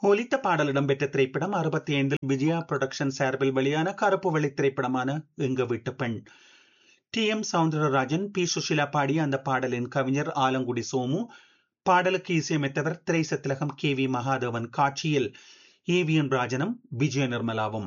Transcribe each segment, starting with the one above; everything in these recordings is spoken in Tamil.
ஒலித்த பாடல் இடம்பெற்ற திரைப்படம் அறுபத்தி ஐந்தில் விஜயா புரொடக்ஷன் சார்பில் வெளியான கருப்பு வெள்ளை திரைப்படமான எங்க வீட்டு பெண் T M Soundararajan P Susheela பாடிய அந்த பாடலின் கவிஞர் ஆலங்குடி சோமு பாடலுக்கு இசையமைத்தவர் திரைசத்திலகம் கே வி மகாதேவன் காட்சியில் ஏவிஎன் ராஜனும் விஜய நிர்மலாவும்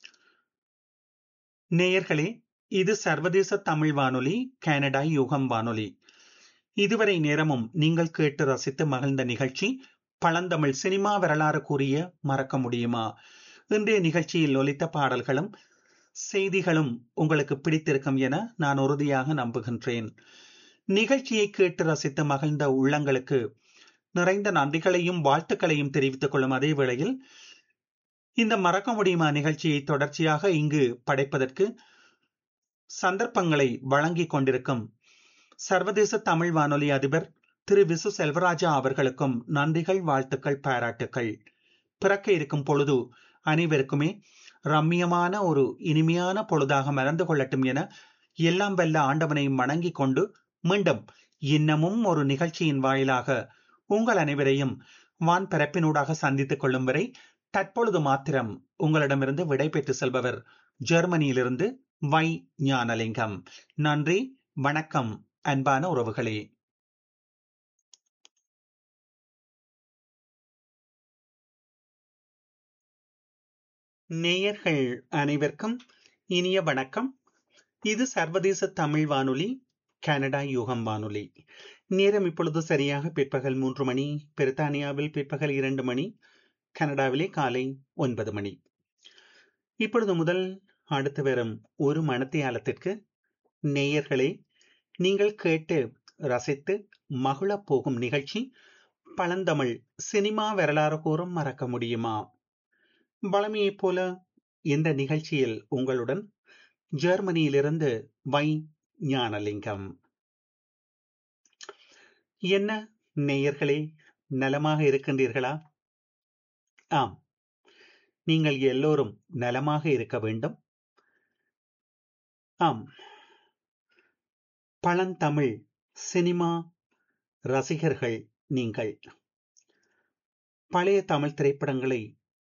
நேயர்களே இது சர்வதேச தமிழ் வானொலி கனடா யுகம் வானொலி இதுவரை நேரமும் நீங்கள் கேட்டு ரசித்து மகிழ்ந்த நிகழ்ச்சி பழந்தமிழ் சினிமா வரலாறு கூறிய மறக்க முடியுமா இன்றைய நிகழ்ச்சியில் ஒலித்த பாடல்களும் செய்திகளும் உங்களுக்கு பிடித்திருக்கும் என நான் உறுதியாக நம்புகின்றேன் நிகழ்ச்சியை கேட்டு ரசித்து மகிழ்ந்த உள்ளங்களுக்கு நிறைந்த நன்றிகளையும் வாழ்த்துக்களையும் தெரிவித்துக் கொள்ளும் அதே வேளையில் இந்த மறக்க முடியுமா நிகழ்ச்சியை தொடர்ச்சியாக இங்கு படைப்பதற்கு சந்தர்ப்பங்களை வழங்கிக் கொண்டிருக்கும் சர்வதேச தமிழ் வானொலி அதிபர் திரு விசு செல்வராஜா அவர்களுக்கும் நன்றிகள் வாழ்த்துக்கள் பாராட்டுக்கள் பிறக்க இருக்கும் பொழுது அனைவருக்குமே ரம்மியமான ஒரு இனிமையான பொழுதாக மறந்து கொள்ளட்டும் என எல்லாம் வல்ல ஆண்டவனை வணங்கிக் கொண்டு மீண்டும் இன்னமும் ஒரு நிகழ்ச்சியின் வாயிலாக உங்கள் அனைவரையும் வான் பரப்பினூடாக சந்தித்துக் கொள்ளும் வரை தற்பொழுது மாத்திரம் உங்களிடமிருந்து விடை பெற்று செல்பவர் ஜெர்மனியிலிருந்து வை ஞானலிங்கம் நன்றி வணக்கம் அன்பான உறவுகளே நேயர்கள் அனைவருக்கும் இனிய வணக்கம் இது சர்வதேச தமிழ் வானொலி கனடா யுகம் வானொலி நேரம் இப்பொழுது சரியாக பிற்பகல் மூன்று மணி பிரித்தானியாவில் பிற்பகல் இரண்டு மணி கனடாவிலே காலை ஒன்பது மணி இப்பொழுது முதல் அடுத்து வரும் ஒரு மணத்தியாலத்திற்கு நேயர்களே நீங்கள் கேட்டு ரசித்து மகிழப் போகும் நிகழ்ச்சி பழந்தமிழ் சினிமா வரலாறு கூறும் மறக்க முடியுமா வளமையைப் போல இந்த நிகழ்ச்சியில் உங்களுடன் ஜெர்மனியிலிருந்து வை ஞானலிங்கம் என்ன நேயர்களே நலமாக இருக்கின்றீர்களா ஆம் நீங்கள் எல்லோரும் நலமாக இருக்க வேண்டும் ஆம் பழந்தமிழ் சினிமா ரசிகர்கள் நீங்கள் பழைய தமிழ் திரைப்படங்களை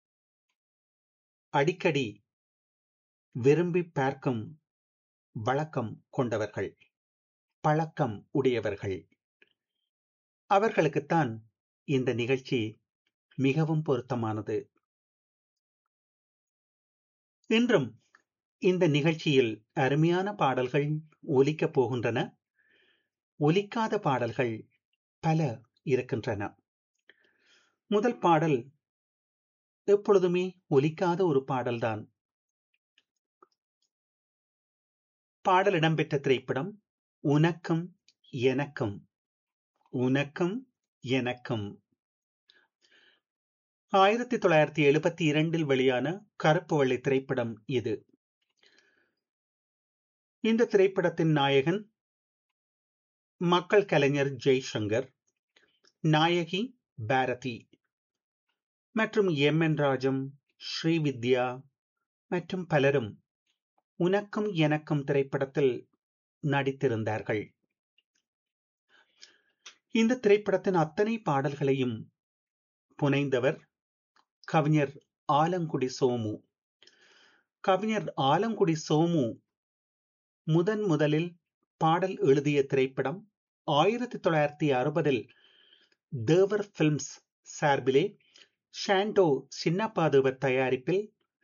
அடிக்கடி விரும்பி பார்க்கும் வழக்கம் கொண்டவர்கள் பழக்கம் உடையவர்கள் அவர்களுக்குத்தான் இந்த நிகழ்ச்சி மிகவும் பொருத்தமானது இன்றும் இந்த நிகழ்ச்சியில் அருமையான பாடல்கள் ஒலிக்கப் போகின்றன ஒலிக்காத பாடல்கள் பல இருக்கின்றன முதல் பாடல் எப்பொழுதுமே ஒலிக்காத ஒரு பாடல்தான் பாடல் இடம்பெற்ற திரைப்படம் உனக்கும் எனக்கும் உனக்கும் எனக்கும் ஆயிரத்தி தொள்ளாயிரத்தி எழுபத்தி இரண்டில் வெளியான கருப்பு வெள்ளை திரைப்படம் இது இந்த திரைப்படத்தின் நாயகன் மக்கள் கலைஞர் ஜெய்சங்கர் நாயகி பாரதி மற்றும் எம் என் ராஜம் ஸ்ரீவித்யா மற்றும் பலரும் உனக்கும் எனக்கும் திரைப்படத்தில் நடித்திருந்தார்கள் இந்த திரைப்படத்தின் அத்தனை பாடல்களையும் புனைந்தவர் கவிஞர் ஆலங்குடி சோமு கவிஞர் ஆலங்குடி சோமு முதன் முதலில் பாடல் எழுதிய திரைப்படம் ஆயிரத்தி தொள்ளாயிரத்தி அறுபதில் தேவர் பிலிம்ஸ் சார்பிலே ஷாண்டோ சின்னப்பாதுவர் தயாரிப்பில்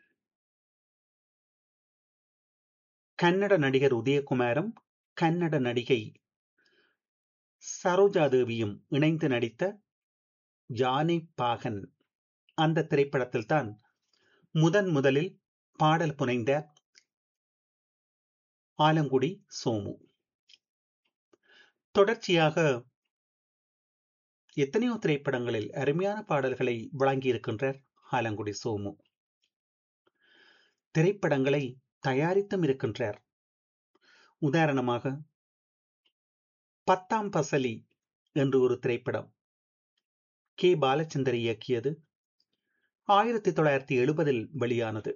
கன்னட நடிகர் உதயகுமாரும் கன்னட நடிகை சரோஜாதேவியும் இணைந்து நடித்த ஜானி பாகன் அந்த திரைப்படத்தில் தான் முதன் முதலில் பாடல் புனைந்த ஆலங்குடி சோமு தொடர்ச்சியாக எத்தனையோ திரைப்படங்களில் அருமையான பாடல்களை வழங்கியிருக்கின்றார் ஆலங்குடி சோமு திரைப்படங்களை தயாரித்தும் இருக்கின்றார் உதாரணமாக பத்தாம் பசலி என்று ஒரு திரைப்படம் கே பாலச்சந்தர் இயக்கியது ஆயிரத்தி தொள்ளாயிரத்தி எழுபதில் வெளியானது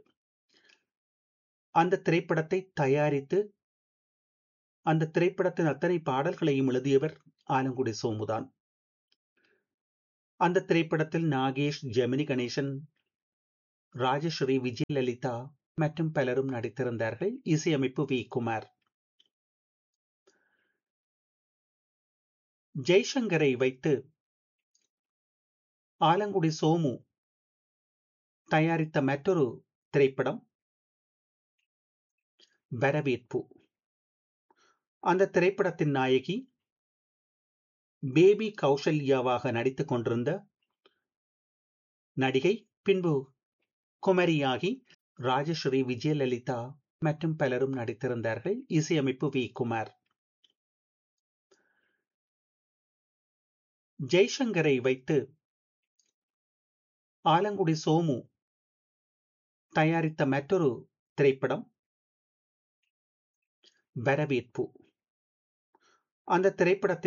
அந்த திரைப்படத்தை தயாரித்து அந்த திரைப்படத்தின் அத்தனை பாடல்களையும் எழுதியவர் ஆலங்குடி சோமுதான் அந்த திரைப்படத்தில் நாகேஷ் ஜெமினி கணேசன் ராஜஸ்ரீ விஜயலலிதா மற்றும் பலரும் நடித்திருந்தார்கள் இசையமைப்பு வி குமார் ஜெய்சங்கரை வைத்து ஆலங்குடி சோமு தயாரித்த மற்றொரு திரைப்படம் வரவேற்பு அந்த திரைப்படத்தின் நாயகி பேபி கௌசல்யாவாக நடித்துக் கொண்டிருந்த நடிகை பின்பு குமரியாகி ராஜஸ்ரீ விஜயலலிதா மற்றும் பலரும் நடித்திருந்தார்கள் இசையமைப்பு வி குமார் ஜெய்சங்கரை வைத்து ஆலங்குடி சோமு தயாரித்த மற்றொரு திரைப்படம் வரவேற்பு அந்த திரைப்படத்தின்